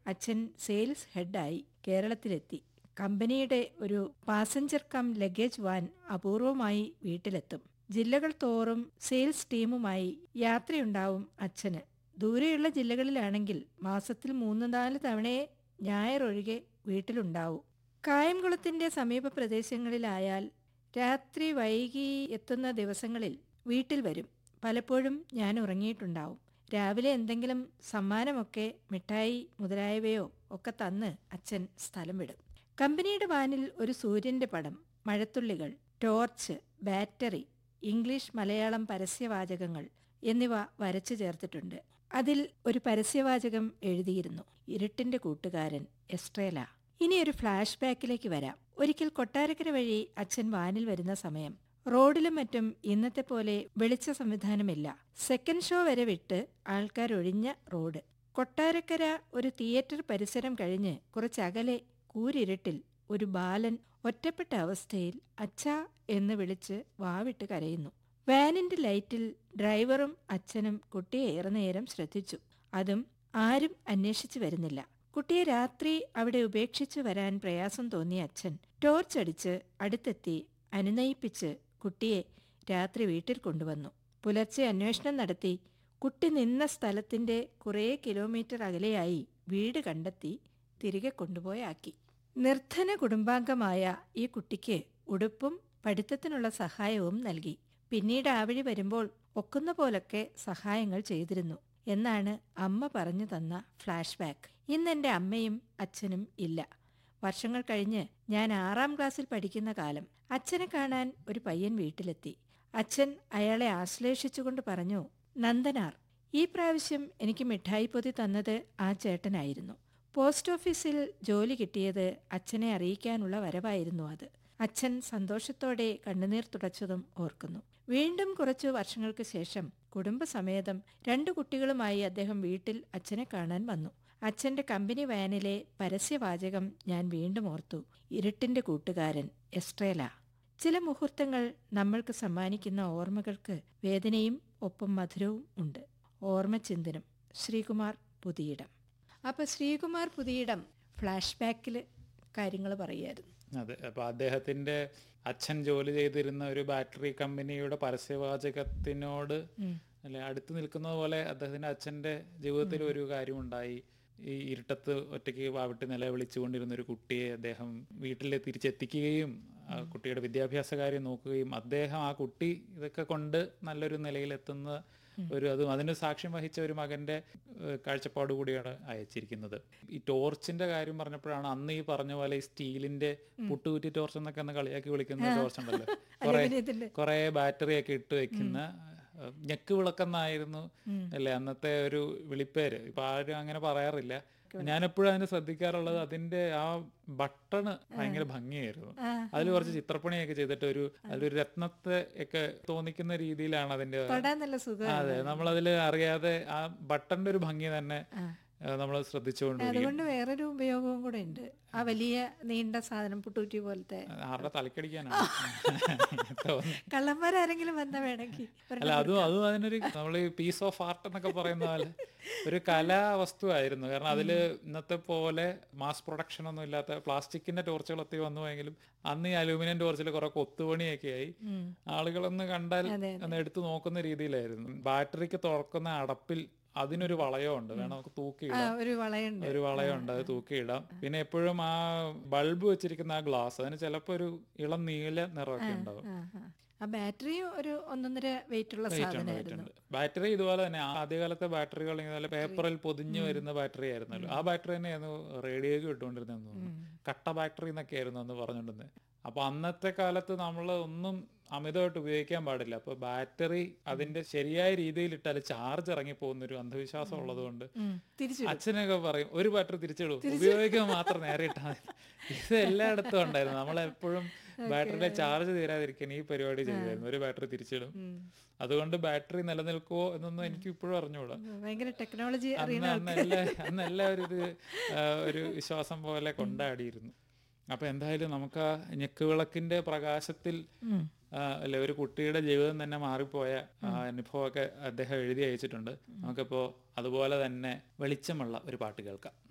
അച്ഛൻ സെയിൽസ് ഹെഡായി കേരളത്തിലെത്തി കമ്പനിയുടെ ഒരു പാസഞ്ചർ കം ലഗേജ് വാൻ അപൂർവമായി വീട്ടിലെത്തും ജില്ലകൾ തോറും സെയിൽസ് ടീമുമായി യാത്രയുണ്ടാവും അച്ഛന് ദൂരെയുള്ള ജില്ലകളിലാണെങ്കിൽ മാസത്തിൽ മൂന്ന് നാല് തവണയെ ഞായറൊഴികെ വീട്ടിലുണ്ടാവും കായംകുളത്തിന്റെ സമീപ പ്രദേശങ്ങളിലായാൽ രാത്രി വൈകി എത്തുന്ന ദിവസങ്ങളിൽ വീട്ടിൽ വരും പലപ്പോഴും ഞാൻ ഉറങ്ങിയിട്ടുണ്ടാവും രാവിലെ എന്തെങ്കിലും സമ്മാനമൊക്കെ മിഠായി മുതലായവയോ ഒക്കെ തന്ന് അച്ഛൻ സ്ഥലം വിടും കമ്പനിയുടെ വാനിൽ ഒരു സൂര്യന്റെ പടം മഴത്തുള്ളികൾ ടോർച്ച് ബാറ്ററി ഇംഗ്ലീഷ് മലയാളം പരസ്യവാചകങ്ങൾ എന്നിവ വരച്ചു ചേർത്തിട്ടുണ്ട് അതിൽ ഒരു പരസ്യവാചകം എഴുതിയിരുന്നു ഇരുട്ടിന്റെ കൂട്ടുകാരൻ എസ്ട്രേല ഇനി ഒരു ഫ്ലാഷ് ബാക്കിലേക്ക് വരാം ഒരിക്കൽ കൊട്ടാരക്കര വഴി അച്ഛൻ വാനിൽ വരുന്ന സമയം റോഡിലും മറ്റും ഇന്നത്തെ പോലെ വെളിച്ച സംവിധാനമില്ല സെക്കൻഡ് ഷോ വരെ വിട്ട് ആൾക്കാരൊഴിഞ്ഞ റോഡ് കൊട്ടാരക്കര ഒരു തിയേറ്റർ പരിസരം കഴിഞ്ഞ് കുറച്ചകലെ കൂരിരുട്ടിൽ ഒരു ബാലൻ ഒറ്റപ്പെട്ട അവസ്ഥയിൽ അച്ഛാ എന്ന് വിളിച്ച് വാവിട്ട് കരയുന്നു വാനിന്റെ ലൈറ്റിൽ ഡ്രൈവറും അച്ഛനും കുട്ടിയെ ഏറെ നേരം ശ്രദ്ധിച്ചു അതും ആരും അന്വേഷിച്ചു വരുന്നില്ല കുട്ടിയെ രാത്രി അവിടെ ഉപേക്ഷിച്ചു വരാൻ പ്രയാസം തോന്നിയ അച്ഛൻ ടോർച്ചടിച്ച് അടുത്തെത്തി അനുനയിപ്പിച്ച് കുട്ടിയെ രാത്രി വീട്ടിൽ കൊണ്ടുവന്നു പുലർച്ചെ അന്വേഷണം നടത്തി കുട്ടി നിന്ന സ്ഥലത്തിന്റെ കുറേ കിലോമീറ്റർ അകലെയായി വീട് കണ്ടെത്തി തിരികെ കൊണ്ടുപോയാക്കി നിർധന കുടുംബാംഗമായ ഈ കുട്ടിക്ക് ഉടുപ്പും പഠിത്തത്തിനുള്ള സഹായവും നൽകി പിന്നീട് ആ വഴി വരുമ്പോൾ ഒക്കുന്ന പോലൊക്കെ സഹായങ്ങൾ ചെയ്തിരുന്നു എന്നാണ് അമ്മ പറഞ്ഞു തന്ന ഫ്ലാഷ് ബാക്ക് ഇന്ന് എൻ്റെ അമ്മയും അച്ഛനും ഇല്ല വർഷങ്ങൾ കഴിഞ്ഞ് ഞാൻ ആറാം ക്ലാസ്സിൽ പഠിക്കുന്ന കാലം അച്ഛനെ കാണാൻ ഒരു പയ്യൻ വീട്ടിലെത്തി അച്ഛൻ അയാളെ ആശ്ലേഷിച്ചുകൊണ്ട് പറഞ്ഞു നന്ദനാർ ഈ പ്രാവശ്യം എനിക്ക് മിഠായി പൊതി തന്നത് ആ ചേട്ടനായിരുന്നു പോസ്റ്റ് ഓഫീസിൽ ജോലി കിട്ടിയത് അച്ഛനെ അറിയിക്കാനുള്ള വരവായിരുന്നു അത് അച്ഛൻ സന്തോഷത്തോടെ കണ്ണുനീർ തുടച്ചതും ഓർക്കുന്നു വീണ്ടും കുറച്ചു വർഷങ്ങൾക്ക് ശേഷം കുടുംബസമേതം രണ്ടു കുട്ടികളുമായി അദ്ദേഹം വീട്ടിൽ അച്ഛനെ കാണാൻ വന്നു അച്ഛന്റെ കമ്പനി വാനിലെ പരസ്യവാചകം ഞാൻ വീണ്ടും ഓർത്തു ഇരുട്ടിന്റെ കൂട്ടുകാരൻ എസ്ട്രേല ചില മുഹൂർത്തങ്ങൾ നമ്മൾക്ക് സമ്മാനിക്കുന്ന ഓർമ്മകൾക്ക് വേദനയും ഒപ്പം മധുരവും ഉണ്ട് ഓർമ്മചിന്തനം ശ്രീകുമാർ പുതിയിടം അപ്പൊ ശ്രീകുമാർ പുതിയിടം ഫ്ലാഷ് ബാക്കിൽ കാര്യങ്ങൾ പറയായിരുന്നു അതെ അപ്പൊ അദ്ദേഹത്തിന്റെ അച്ഛൻ ജോലി ചെയ്തിരുന്ന ഒരു ബാറ്ററി കമ്പനിയുടെ പരസ്യവാചകത്തിനോട് അല്ലെ അടുത്ത് നിൽക്കുന്നത് പോലെ അദ്ദേഹത്തിന്റെ അച്ഛന്റെ ജീവിതത്തിൽ ഒരു കാര്യമുണ്ടായി ഈ ഇരുട്ടത്ത് ഒറ്റയ്ക്ക് വാവിട്ട് നിലവിളിച്ചുകൊണ്ടിരുന്ന ഒരു കുട്ടിയെ അദ്ദേഹം വീട്ടിൽ തിരിച്ചെത്തിക്കുകയും ആ കുട്ടിയുടെ വിദ്യാഭ്യാസ കാര്യം നോക്കുകയും അദ്ദേഹം ആ കുട്ടി ഇതൊക്കെ കൊണ്ട് നല്ലൊരു നിലയിലെത്തുന്ന ഒരു അതും അതിന് സാക്ഷ്യം വഹിച്ച ഒരു മകന്റെ ഏഹ്, കാഴ്ചപ്പാട് കൂടിയാണ് അയച്ചിരിക്കുന്നത് ഈ ടോർച്ചിന്റെ കാര്യം പറഞ്ഞപ്പോഴാണ് അന്ന് ഈ പറഞ്ഞ പോലെ ഈ സ്റ്റീലിന്റെ പുട്ടുകുറ്റി ടോർച്ച് എന്നൊക്കെ ഒന്ന് കളിയാക്കി വിളിക്കുന്ന ടോർച്ച് ഉണ്ടല്ലോ കുറെ അലുമിനിയത്തിന്റെ. കുറെ ബാറ്ററി ഒക്കെ ഇട്ട് വെക്കുന്ന ഏഹ്, ഞെക്ക് വിളക്കെന്നായിരുന്നു അല്ലേ അന്നത്തെ ഒരു വിളിപ്പേര് ഇപ്പൊ ആരും അങ്ങനെ പറയാറില്ല ഞാൻ എപ്പോഴും അതിന് ശ്രദ്ധിക്കാറുള്ളത് അതിന്റെ ആ ബട്ടണ് ഭയങ്കര ഭംഗിയായിരുന്നു അതിൽ കുറച്ച് ചിത്രപ്പണിയൊക്കെ ചെയ്തിട്ട് ഒരു അതിലൊരു രത്നത്തെ ഒക്കെ തോന്നിക്കുന്ന രീതിയിലാണ് അതിന്റെ തൊടാൻ നല്ല സുഖം അതെ നമ്മളതിൽ അറിയാതെ ആ ബട്ടന്റെ ഒരു ഭംഗി തന്നെ നമ്മൾ ശ്രദ്ധിച്ചുകൊണ്ടിരിക്കും അതുകൊണ്ട് വേറൊരു ഉപയോഗവും കൂടെ ഉണ്ട് ആ വലിയ നീണ്ട സാധനം പുട്ടൂറ്റി പോലത്തെ ആരുടെ തലക്കടിക്കാനാണ് തോന്നുന്നു കള്ളന്മാരാരെങ്കിലും വന്ന വേണമെങ്കിൽ അല്ല അതും അതും അതിനൊരു നമ്മൾ ഈ പീസ് ഓഫ് ആർട്ട് എന്നൊക്കെ പറയുന്ന പോലെ ഒരു കലാവസ്തു ആയിരുന്നു കാരണം അതില് ഇന്നത്തെ പോലെ മാസ് പ്രൊഡക്ഷൻ ഒന്നും ഇല്ലാത്ത പ്ലാസ്റ്റിക്കിന്റെ ടോർച്ചുകൾ ഒത്തിരി വന്നുവെങ്കിലും അന്ന് ഈ അലൂമിനിയം ടോർച്ചിൽ കുറെ കൊത്തുപണിയൊക്കെ ആയി ആളുകളൊന്ന് കണ്ടാൽ ഒന്ന് എടുത്തു നോക്കുന്ന രീതിയിലായിരുന്നു ബാറ്ററിക്ക് തുറക്കുന്ന അടപ്പിൽ അതിനൊരു വളയമുണ്ട് വേണം നമുക്ക് ആ തൂക്കിയിടാം ഒരു വളയുണ്ട് ഒരു വളയുണ്ട് അത് തൂക്കിയിടാം പിന്നെ എപ്പോഴും ആ ബൾബ് വെച്ചിരിക്കുന്ന ആ ഗ്ലാസ് അതിന് ചിലപ്പോ ഒരു ഇളം നീല നിറമൊക്കെ ഉണ്ടാവും ആ, ആ. ആ ബാറ്ററിയും ഒരു ഒന്നൊന്നര വെയിറ്റ് ഉള്ള സാധനമായിരുന്നു ബാറ്ററി ഇതുപോലെ തന്നെ ആദ്യകാലത്തെ ബാറ്ററികൾ ഇതുപോലെ പേപ്പറിൽ പൊതിഞ്ഞു വരുന്ന ബാറ്ററി ആയിരുന്നല്ലോ ആ ബാറ്ററി തന്നെയായിരുന്നു റേഡിയോക്ക് ഇട്ടുകൊണ്ടിരുന്നതെന്ന് തോന്നുന്നു കട്ട ബാറ്ററി എന്നൊക്കെ ആയിരുന്നു അന്ന് പറഞ്ഞുകൊണ്ടിരുന്നത് അപ്പൊ അന്നത്തെ കാലത്ത് നമ്മൾ ഒന്നും അമിതമായിട്ട് ഉപയോഗിക്കാൻ പാടില്ല അപ്പൊ ബാറ്ററി അതിന്റെ ശരിയായ രീതിയിൽ ഇട്ടാൽ ചാർജ് ഇറങ്ങി പോകുന്ന ഒരു അന്ധവിശ്വാസം ഉള്ളത് കൊണ്ട് ഉം. തിരിച്ചു അച്ഛനൊക്കെ പറയും ഒരു ബാറ്ററി തിരിച്ചിടും ഉപയോഗിക്കാൻ മാത്രം നേരെ ഇട്ടാൽ മതി ഇത് എല്ലായിടത്തും ഉണ്ടായിരുന്നു നമ്മളെപ്പോഴും ബാറ്ററിയുടെ ചാർജ് തീരാതിരിക്കാൻ ഈ പരിപാടി ചെയ്യുമായിരുന്നു ഒരു ബാറ്ററി തിരിച്ചിടും അതുകൊണ്ട് ബാറ്ററി നിലനിൽക്കുവോ എന്നൊന്നും എനിക്ക് ഇപ്പോഴും അറിഞ്ഞുകൂടാ ഭയങ്കര ടെക്നോളജി അന്ന് അറിയുന്ന അന്ന് എല്ലാ അന്ന് എല്ലാവരും ഇത് ആ, ഒരു വിശ്വാസം പോലെ കൊണ്ടാടിയിരുന്നു അപ്പൊ എന്തായാലും നമുക്ക് ആ ഞെക്കുവിളക്കിന്റെ പ്രകാശത്തിൽ ആ, അല്ലെ ഒരു കുട്ടിയുടെ ജീവിതം തന്നെ മാറിപ്പോയ ആ അനുഭവമൊക്കെ അദ്ദേഹം എഴുതി അയച്ചിട്ടുണ്ട് നമുക്കിപ്പോ അതുപോലെ തന്നെ വെളിച്ചമുള്ള ഒരു പാട്ട് കേൾക്കാം